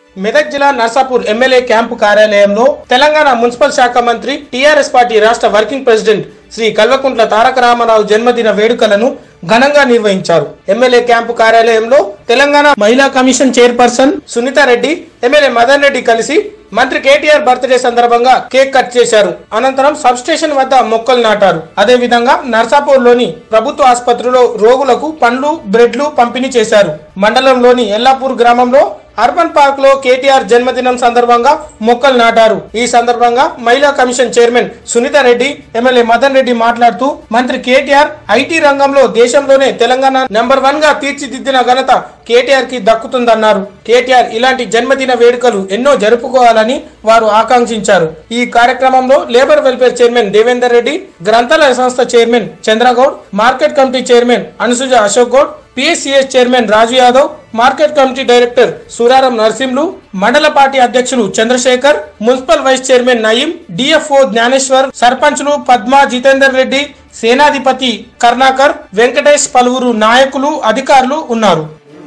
మెదక్ జిల్లా Narsapur MLA camp కార్యాలయంలో Telangana municipal శాఖ మంత్రి టీఆర్ఎస్ పార్టీ రాష్ట్ర వర్కింగ్ ప్రెసిడెంట్ శ్రీ కల్వకుంట్ల తారక రామారావు జన్మదిన వేడుకలను ఘనంగా నిర్వహించారు ఎమ్మెల్యే క్యాంపు కార్యాలయంలో తెలంగాణ మహిళా commission chairperson Sunitha Reddy MLA Madan Reddy కలిసి మంత్రి కేటీఆర్ బర్త్డే సందర్భంగా కేక్ కట్ చేశారు అనంతరం సబ్ స్టేషన్ వద్ద మొక్కలు నాటారు అదే విధంగా నర్సాపూర్ లోని ప్రభుత్వ ఆసుపత్రిలో రోగులకు పండ్లు బ్రెడ్లు పంపిణీ చేశారు మండలంలోని ఎల్లాపూర్ గ్రామంలో అర్బన్ పార్క్ లో కేటీఆర్ జన్మదినం సందర్భంగా మొక్కలు నాటారు ఈ సందర్భంగా మహిళా commission chairman Sunitha Reddy MLA Madan Reddy మాట్లాడుతూ మంత్రి కేటీఆర్ ఐటీ రంగంలో దేశంలోనే తెలంగాణ నెంబర్ వన్ గా తీర్చిదిద్దిన ఘనత కేటీఆర్ కి దక్కుతుందన్నారు కేటీఆర్ ఇలాంటి జన్మదిన వేడుకలు ఎన్నో జరుపుకోవాలని వారు ఆకాంక్షించారు ఈ కార్యక్రమంలో labour welfare chairman Devender Reddy గ్రంథాలయ సంస్థ chairman Chandragoud market committee chairman అనుసుజ Ashok Goud PSCS chairman Raju Yadav market committee director Suraram Narasimhulu మండల పార్టీ అధ్యక్షులు Chandrasekhar municipal vice chairman Nayeem DFO Gnaneshwar సర్పంచ్లు పద్మ జితేందర్ రెడ్డి సేనాధిపతి కర్ణాకర్ వెంకటేష్ పలువురు నాయకులు అధికారులు ఉన్నారు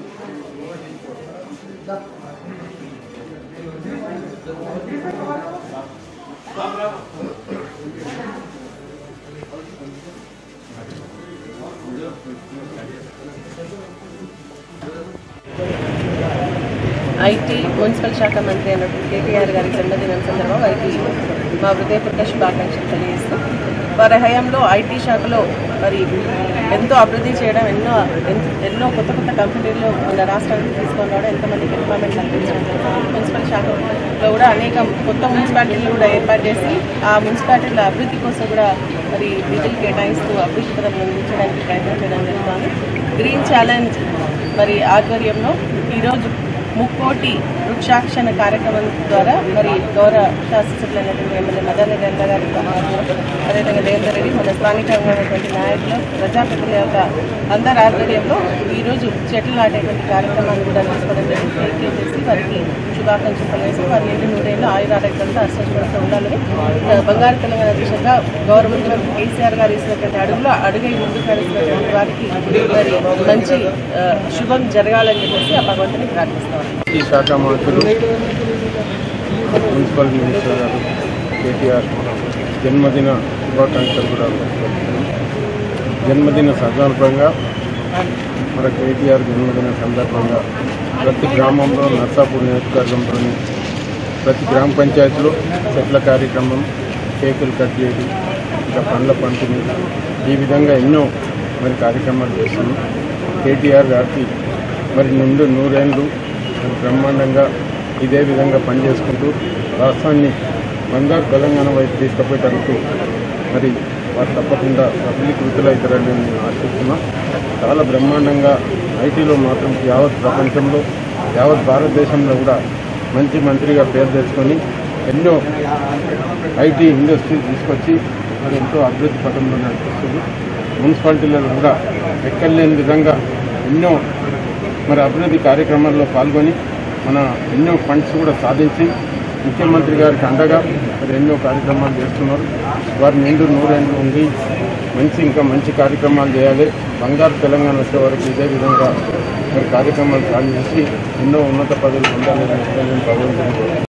ఐటీ మున్సిపల్ శాఖ మంత్రి అయినటువంటి కేటీఆర్ గారి జన్మదినం సందర్భంగా ఐటీ మా హృదయపూర్వక శుభాకాంక్షలు తెలియజేస్తూ వారి హయాంలో ఐటీ శాఖలో మరి ఎంతో అభివృద్ధి చేయడం ఎన్నో ఎన్- ఎన్నో కొత్త కొత్త కంపెనీలు మన రాష్ట్రానికి తీసుకొని రావడం ఎంతమందికి ఎంప్లాయ్మెంట్ కల్పించడం జరుగుతుంది. మున్సిపల్ శాఖలో కూడా అనేక కొత్త మున్సిపాలిటీలు కూడా ఏర్పాటు చేసి ఆ మున్సిపాలిటీల అభివృద్ధి కోసం కూడా మరి నిధులు కేటాయిస్తూ అభివృద్ధి పథకం అందించడానికి ప్రయత్నం చేయడం జరుగుతుంది గ్రీన్ ఛాలెంజ్ మరి ఆధ్వర్యంలో ఈరోజు ముక్కోటి వృక్షాక్షణ కార్యక్రమం ద్వారా మరి గౌరవ శాసనసభ్యులైనటువంటి ఎమ్మెల్యే మదన్ రెడ్డి అన్న గారి ఆధ్వర్యంలో, అదేవిధంగా దేవేందర్ రెడ్డి మన స్థానికంగా ఉన్నటువంటి నాయకులు ప్రజాప్రతినిధుల యొక్క అందరి ఆధ్వర్యంలో ఈరోజు చెట్లు నాటేటువంటి కార్యక్రమాన్ని కూడా తీసుకోవడం జరిగింది కేక్ చేసి వారికి శుభాకాంక్షలు తెలియజేసి వారి నిండు నూరేళ్ళు ఆయురారోగ్యంతో అష్టశ్వరంతో ఉండాలని ఆ, బంగారు తెలంగాణ దిశగా గౌరవ ముఖ్యమంత్రి కేసీఆర్ గారు ఇచ్చినటువంటి అడుగులో అడుగై ముందుకు నడుస్తున్నటువంటి వారికి మరి మంచి ఆ, శుభం జరగాలని చెప్పేసి ఆ భగవంతుని ప్రార్థిస్తాం ఈ శాఖ మంత్రులు మున్సిపల్ మినిస్టర్ గారు కేటీఆర్ జన్మదిన శుభాకాంక్షలు కూడా తెలుపుతున్నాం. జన్మదిన సందర్భంగా మన కేటీఆర్ జన్మదిన సందర్భంగా ప్రతి గ్రామంలో నర్సాపూర్ నియోజకవర్గంలోని ప్రతి గ్రామ పంచాయతీలో చెట్ల కార్యక్రమం కేకులు కట్ చేయడం ఇంకా పండ్ల పంపిణీ ఈ విధంగా ఎన్నో మరి కార్యక్రమాలు చేస్తున్నాం కేటీఆర్ గారికి మరి నుండి నూరేళ్ళు మరి బ్రహ్మాండంగా ఇదే విధంగా పనిచేసుకుంటూ రాష్ట్రాన్ని బంగారు తెలంగాణ వైపు తీసుకుపోయేటందుకు మరి వారు తప్పకుండా సఫలీకృతులవుతారని నేను ఆశిస్తున్నాం చాలా బ్రహ్మాండంగా ఐటీలో మాత్రం యావత్ ప్రపంచంలో యావత్ భారతదేశంలో కూడా మంచి మంత్రిగా పేరు తెచ్చుకొని ఎన్నో ఐటీ ఇండస్ట్రీ తీసుకొచ్చి మరి ఎంతో అభివృద్ధి పథంలో నడిపిస్తుంది మున్సిపాలిటీలలో కూడా ఎక్కడలేని విధంగా ఎన్నో మరి అభివృద్ధి కార్యక్రమాల్లో పాల్గొని మన ఎన్నో ఫండ్స్ కూడా సాధించి ముఖ్యమంత్రి గారికి అండగా మరి ఎన్నో కార్యక్రమాలు చేస్తున్నారు వారి నిండు నూరేళ్ళు ఉండి మంచి ఇంకా మంచి కార్యక్రమాలు చేయాలి బంగారు తెలంగాణ వచ్చే వరకు ఇదే విధంగా మరి కార్యక్రమాలు సాధించి ఎన్నో ఉన్నత పదవులు పొందాలని భగవంతుని